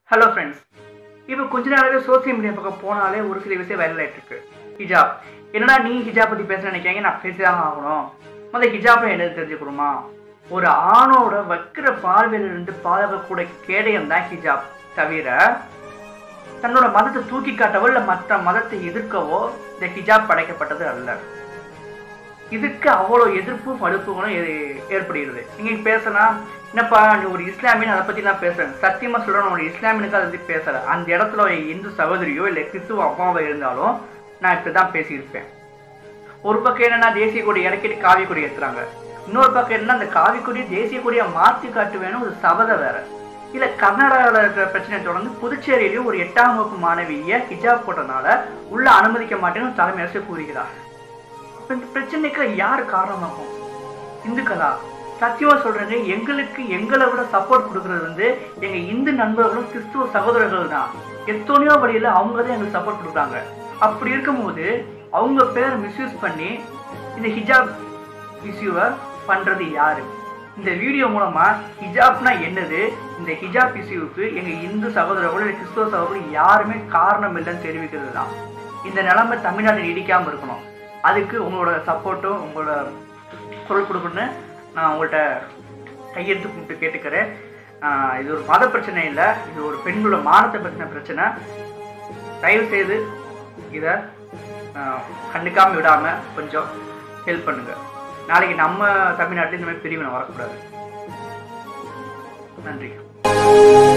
hello friends இப்போ கொஞ்ச நாளாவே சோசியல் மீடியா பக்கம் போனாலே ஒரு சில விஷயம் வைரல் ஆயிட்டு இருக்கு ஹிஜாப் என்னடா நீ ஹிஜாப் பத்தி பேச நினைக்காங்க நான் பேசிதான் ஆகணும் முதல்ல ஹிஜாப்ல என்னது தெரிஞ்சுக்கணுமா ஒரு ஆணோட வைக்கிற பார்வையிலிருந்து பாதுகாக்கக்கூடிய கேடயம் தான் ஹிஜாப் தவிர தன்னோட மதத்தை தூக்கி காட்டவோ இல்லை மற்ற மதத்தை எதிர்க்கவோ இந்த ஹிஜாப் படைக்கப்பட்டது அல்ல இதுக்கு அவ்வளோ எதிர்ப்பு மடுப்புகளும் ஏ- ஏற்படுகிறது நீங்க பேசலாம் என்னப்பா நீ ஒரு இஸ்லாமியன் அதை பத்தி நான் பேசுறேன் சத்தியமா சொல்றேன் ஒரு இஸ்லாமியனுக்கு அதை பத்தி பேசல அந்த இடத்துல ஒரு இந்து சகோதரியோ இல்லை கிறிஸ்துவ அம்மாவோ இருந்தாலும் நான் இப்படிதான் பேசியிருப்பேன் ஒரு பக்கம் என்னன்னா தேசிய கொடி இறக்கிட்டு காவி கொடி ஏத்துறாங்க இன்னொரு பக்கம் என்ன அந்த காவி கொடி தேசிய கொடியை மாற்றி காட்டுவேன்னு ஒரு சபதை வேற இல்ல கர்நாடகாவில் இருக்கிற பிரச்சனையை தொடர்ந்து புதுச்சேரியிலையும் ஒரு எட்டாம் வகுப்பு மாணவிய ஹிஜாப் போட்டனால உள்ள அனுமதிக்க மாட்டேன்னு தலைமை அரசு கூறுகிறார் அப்ப இந்த பிரச்சனைக்கு யார் காரணமாகும் இந்துக்களா சத்தியமா சொல்றேங்க எங்களுக்கு எங்களை விட சப்போர்ட் கொடுக்கறது வந்து எங்க இந்து நண்பர்களும் கிறிஸ்துவ சகோதரர்கள் தான் எத்தனையோ வழியில அவங்க தான் எங்களுக்கு சப்போர்ட் கொடுக்குறாங்க அப்படி இருக்கும்போது அவங்க பேரை மிஸ்யூஸ் பண்ணி இந்த ஹிஜாப் இஷ்யூவை பண்றது யாரு இந்த வீடியோ மூலமா ஹிஜாப்னா என்னது இந்த ஹிஜாப் இஷ்யூவுக்கு எங்க இந்து சகோதரர்கள் இல்லை கிறிஸ்துவ சகோதரர்கள் யாருமே காரணம் இல்லைன்னு தெரிவிக்கிறது தான் இந்த நிலைமை தமிழ்நாட்டில் நீடிக்காம இருக்கணும் அதுக்கு உங்களோட சப்போர்ட்டும் உங்களோட குரல் கொடுக்கணும்னு நான் உங்கள்கிட்ட கையெழுத்து கும்பிட்டு கேட்டுக்கிறேன் ஆஹ் இது ஒரு மத பிரச்சனை இல்லை இது ஒரு பெண்களோட மானத்தை பற்றின பிரச்சனை தயவு செய்து இதை கண்டுக்காம விடாம கொஞ்சம் ஹெல்ப் பண்ணுங்க நாளைக்கு நம்ம தமிழ்நாட்டில் இந்த மாதிரி பிரிவினை வரக்கூடாது நன்றி